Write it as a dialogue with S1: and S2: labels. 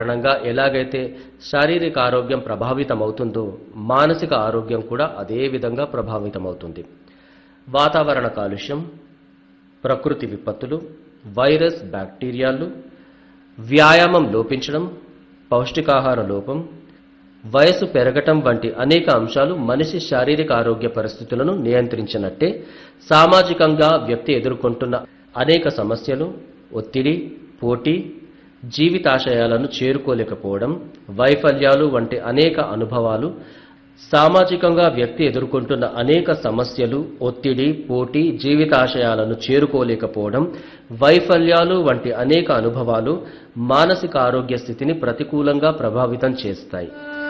S1: కారణంగా ఎలాగైతే శారీరక ఆరోగ్యం ప్రభావితమవుతుందో మానసిక ఆరోగ్యం కూడా అదే విధంగా ప్రభావితమవుతుంది వాతావరణ కాలుష్యం ప్రకృతి విపత్తులు వైరస్ బ్యాక్టీరియాలు వ్యాయామం లోపించడం పౌష్టికాహార లోపం వయసు పెరగటం వంటి అనేక అంశాలు మనిషి శారీరక ఆరోగ్య పరిస్థితులను నియంత్రించినట్టే సామాజికంగా వ్యక్తి ఎదుర్కొంటున్న అనేక సమస్యలు ఒత్తిడి పోటీ జీవితాశయాలను చేరుకోలేకపోవడం వైఫల్యాలు వంటి అనేక అనుభవాలు సామాజికంగా వ్యక్తి ఎదుర్కొంటున్న అనేక సమస్యలు ఒత్తిడి పోటీ జీవితాశయాలను చేరుకోలేకపోవడం వైఫల్యాలు వంటి అనేక అనుభవాలు మానసిక ఆరోగ్య స్థితిని ప్రతికూలంగా ప్రభావితం చేస్తాయి